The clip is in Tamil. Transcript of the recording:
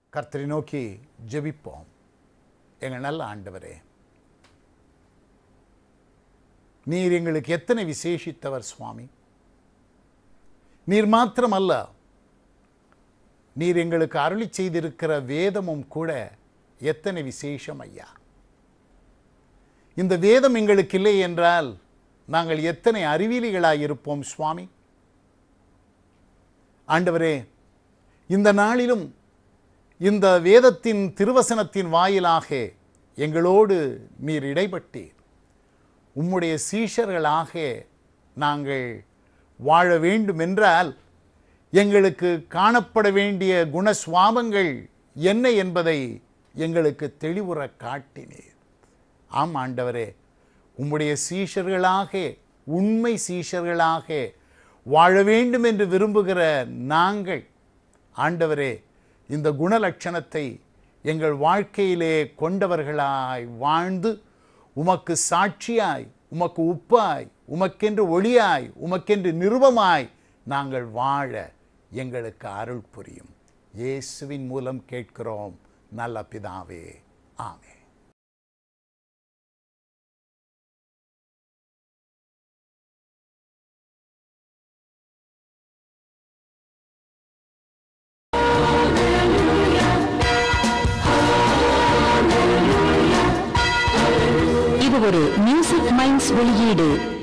கர்த்தரை நோக்கி ஜெபிப்போம் எங்கள் நல்ல ஆண்டவரே நீர் எங்களுக்கு எத்தனை விசேஷித்தவர் சுவாமி நீர் மாத்திரமல்ல நீர் எங்களுக்கு அருளி செய்திருக்கிற வேதமும் கூட எத்தனை விசேஷம் ஐயா இந்த வேதம் எங்களுக்கு இல்லை என்றால் நாங்கள் எத்தனை அறிவிலிகளாய் இருப்போம் சுவாமி ஆண்டவரே இந்த நாளிலும் இந்த வேதத்தின் திருவசனத்தின் வாயிலாக எங்களோடு நீர் இடைப்பட்டீர் உம்முடைய சீஷர்களாக நாங்கள் வாழ வேண்டும் என்றால் எங்களுக்கு காணப்பட வேண்டிய குணஸ்வாபங்கள் என்ன என்பதை எங்களுக்கு தெளிவுற காட்டினீர் ஆம் ஆண்டவரே உம்முடைய சீஷர்களாக உண்மை சீஷர்களாக வாழ வேண்டும் என்று விரும்புகிற நாங்கள் ஆண்டவரே இந்த குணலட்சணத்தை எங்கள் வாழ்க்கையிலே கொண்டவர்களாய் வாழ்ந்து உமக்கு சாட்சியாய் உமக்கு உப்பாய் உமக்கென்று ஒளியாய் உமக்கென்று நிருபமாய் நாங்கள் வாழ எங்களுக்கு அருள் புரியும் இயேசுவின் மூலம் கேட்கிறோம் நல்ல பிதாவே ஆமே இது ஒரு மியூசிக் மைண்ட்ஸ் வெளியீடு